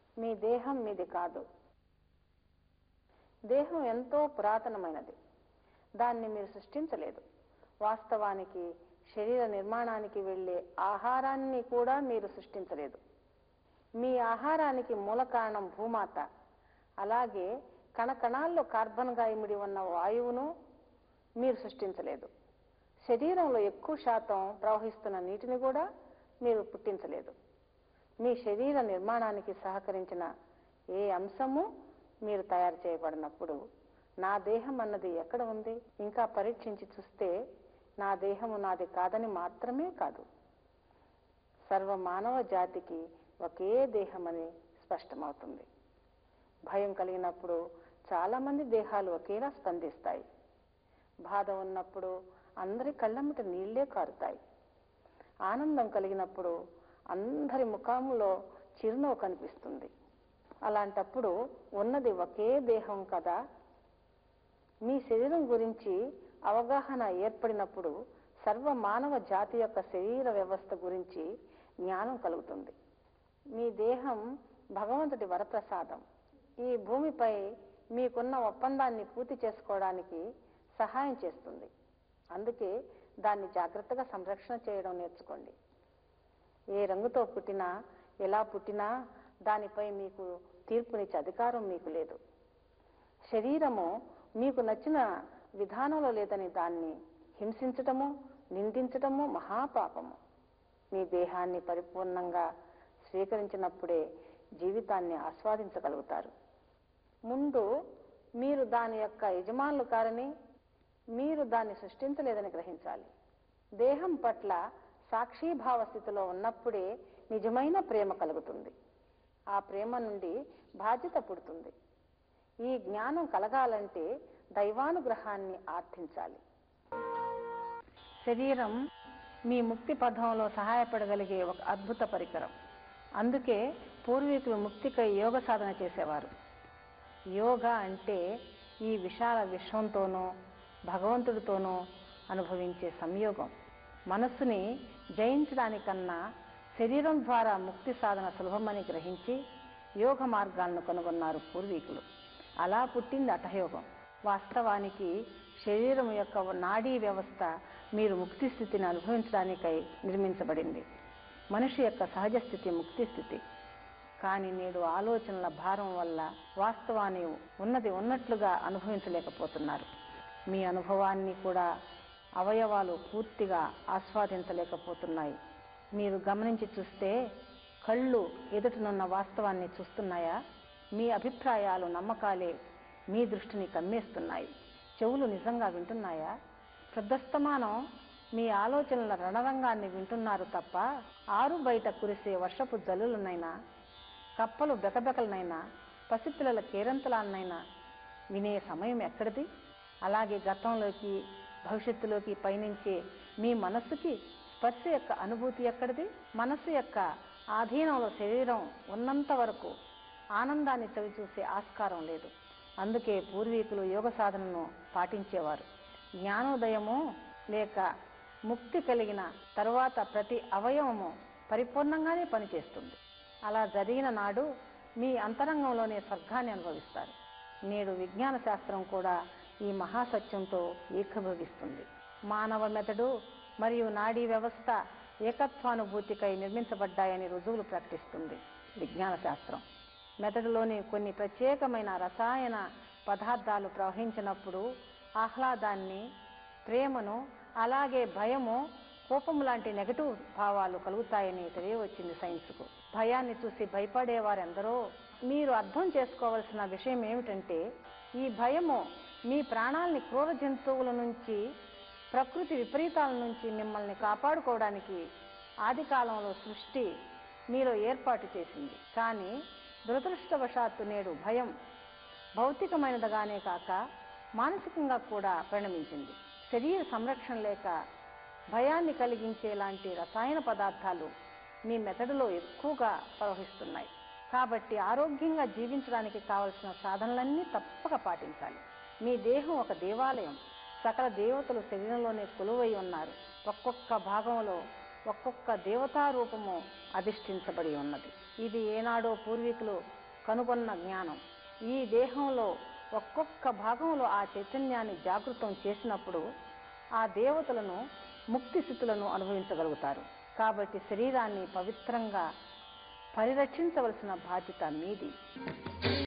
మీ దేహం మీది కాదు దేహం ఎంతో పురాతనమైనది దాన్ని మీరు సృష్టించలేదు వాస్తవానికి శరీర నిర్మాణానికి వెళ్ళే ఆహారాన్ని కూడా మీరు సృష్టించలేదు మీ ఆహారానికి మూల కారణం భూమాత అలాగే కణకణాల్లో కార్బన్గా ఇమిడి ఉన్న వాయువును మీరు సృష్టించలేదు శరీరంలో ఎక్కువ శాతం ప్రవహిస్తున్న నీటిని కూడా మీరు పుట్టించలేదు మీ శరీర నిర్మాణానికి సహకరించిన ఏ అంశము మీరు తయారు చేయబడినప్పుడు నా దేహం అన్నది ఎక్కడ ఉంది ఇంకా పరీక్షించి చూస్తే నా దేహము నాది కాదని మాత్రమే కాదు సర్వ మానవ జాతికి ఒకే దేహమని స్పష్టమవుతుంది భయం కలిగినప్పుడు చాలా మంది దేహాలు ఒకేలా స్పందిస్తాయి బాధ ఉన్నప్పుడు అందరి కళ్ళమ్మట నీళ్లే కారుతాయి ఆనందం కలిగినప్పుడు అందరి ముఖాములో చిరునవ్వు కనిపిస్తుంది అలాంటప్పుడు ఉన్నది ఒకే దేహం కదా మీ శరీరం గురించి అవగాహన ఏర్పడినప్పుడు సర్వ మానవ జాతి యొక్క శరీర వ్యవస్థ గురించి జ్ఞానం కలుగుతుంది మీ దేహం భగవంతుడి వరప్రసాదం ఈ భూమిపై మీకున్న ఒప్పందాన్ని పూర్తి చేసుకోవడానికి సహాయం చేస్తుంది అందుకే దాన్ని జాగ్రత్తగా సంరక్షణ చేయడం నేర్చుకోండి ఏ రంగుతో పుట్టినా ఎలా పుట్టినా దానిపై మీకు తీర్పునిచ్చే అధికారం మీకు లేదు శరీరము మీకు నచ్చిన విధానంలో లేదని దాన్ని హింసించటము నిందించటము మహాపాపము మీ దేహాన్ని పరిపూర్ణంగా స్వీకరించినప్పుడే జీవితాన్ని ఆస్వాదించగలుగుతారు ముందు మీరు దాని యొక్క యజమానులు కారని మీరు దాన్ని సృష్టించలేదని గ్రహించాలి దేహం పట్ల సాక్షీభావ స్థితిలో ఉన్నప్పుడే నిజమైన ప్రేమ కలుగుతుంది ఆ ప్రేమ నుండి బాధ్యత పుడుతుంది ఈ జ్ఞానం కలగాలంటే దైవానుగ్రహాన్ని ఆర్థించాలి శరీరం మీ ముక్తి పథంలో సహాయపడగలిగే ఒక అద్భుత పరికరం అందుకే పూర్వీకులు ముక్తికై యోగ సాధన చేసేవారు యోగా అంటే ఈ విశాల విశ్వంతోనూ భగవంతుడితోనూ అనుభవించే సంయోగం మనస్సుని జయించడానికన్నా శరీరం ద్వారా ముక్తి సాధన సులభమని గ్రహించి యోగ మార్గాలను కనుగొన్నారు పూర్వీకులు అలా పుట్టింది అటయోగం వాస్తవానికి శరీరం యొక్క నాడీ వ్యవస్థ మీరు ముక్తి స్థితిని అనుభవించడానికై నిర్మించబడింది మనిషి యొక్క సహజ స్థితి ముక్తి స్థితి కానీ నేడు ఆలోచనల భారం వల్ల వాస్తవాన్ని ఉన్నది ఉన్నట్లుగా అనుభవించలేకపోతున్నారు మీ అనుభవాన్ని కూడా అవయవాలు పూర్తిగా ఆస్వాదించలేకపోతున్నాయి మీరు గమనించి చూస్తే కళ్ళు ఎదుటనున్న వాస్తవాన్ని చూస్తున్నాయా మీ అభిప్రాయాలు నమ్మకాలే మీ దృష్టిని కమ్మేస్తున్నాయి చెవులు నిజంగా వింటున్నాయా శ్రద్ధస్తమానం మీ ఆలోచనల రణరంగాన్ని వింటున్నారు తప్ప ఆరు బయట కురిసే వర్షపు జల్లులనైనా కప్పలు బెకబెకలనైనా పసిపిల్లల కేరంతలాన్నైనా వినే సమయం ఎక్కడిది అలాగే గతంలోకి భవిష్యత్తులోకి పయనించే మీ మనస్సుకి స్పర్శ యొక్క అనుభూతి ఎక్కడిది మనస్సు యొక్క ఆధీనంలో శరీరం ఉన్నంత వరకు ఆనందాన్ని చవిచూసే ఆస్కారం లేదు అందుకే పూర్వీకులు యోగ సాధనను పాటించేవారు జ్ఞానోదయము లేక ముక్తి కలిగిన తరువాత ప్రతి అవయవము పరిపూర్ణంగానే పనిచేస్తుంది అలా జరిగిన నాడు మీ అంతరంగంలోనే స్వర్గాన్ని అనుభవిస్తారు నేడు విజ్ఞాన శాస్త్రం కూడా ఈ మహాసత్యంతో ఏకీభవిస్తుంది మానవ మెదడు మరియు నాడీ వ్యవస్థ ఏకత్వానుభూతికై నిర్మించబడ్డాయని రుజువులు ప్రకటిస్తుంది విజ్ఞాన శాస్త్రం మెదడులోని కొన్ని ప్రత్యేకమైన రసాయన పదార్థాలు ప్రవహించినప్పుడు ఆహ్లాదాన్ని ప్రేమను అలాగే భయము కోపం లాంటి నెగటివ్ భావాలు కలుగుతాయని తెలియవచ్చింది సైన్స్కు భయాన్ని చూసి భయపడేవారెందరో మీరు అర్థం చేసుకోవలసిన విషయం ఏమిటంటే ఈ భయము మీ ప్రాణాల్ని క్రూర జంతువుల నుంచి ప్రకృతి విపరీతాల నుంచి మిమ్మల్ని కాపాడుకోవడానికి ఆది కాలంలో సృష్టి మీలో ఏర్పాటు చేసింది కానీ దురదృష్టవశాత్తు నేడు భయం భౌతికమైనదిగానే కాక మానసికంగా కూడా పరిణమించింది శరీర సంరక్షణ లేక భయాన్ని కలిగించేలాంటి రసాయన పదార్థాలు మీ మెదడులో ఎక్కువగా ప్రవహిస్తున్నాయి కాబట్టి ఆరోగ్యంగా జీవించడానికి కావలసిన సాధనలన్నీ తప్పక పాటించాలి మీ దేహం ఒక దేవాలయం సకల దేవతలు శరీరంలోనే కొలువై ఉన్నారు ఒక్కొక్క భాగంలో ఒక్కొక్క దేవతా రూపము అధిష్ఠించబడి ఉన్నది ఇది ఏనాడో పూర్వీకులు కనుగొన్న జ్ఞానం ఈ దేహంలో ఒక్కొక్క భాగంలో ఆ చైతన్యాన్ని జాగృతం చేసినప్పుడు ఆ దేవతలను ముక్తి స్థితులను అనుభవించగలుగుతారు కాబట్టి శరీరాన్ని పవిత్రంగా పరిరక్షించవలసిన బాధ్యత మీది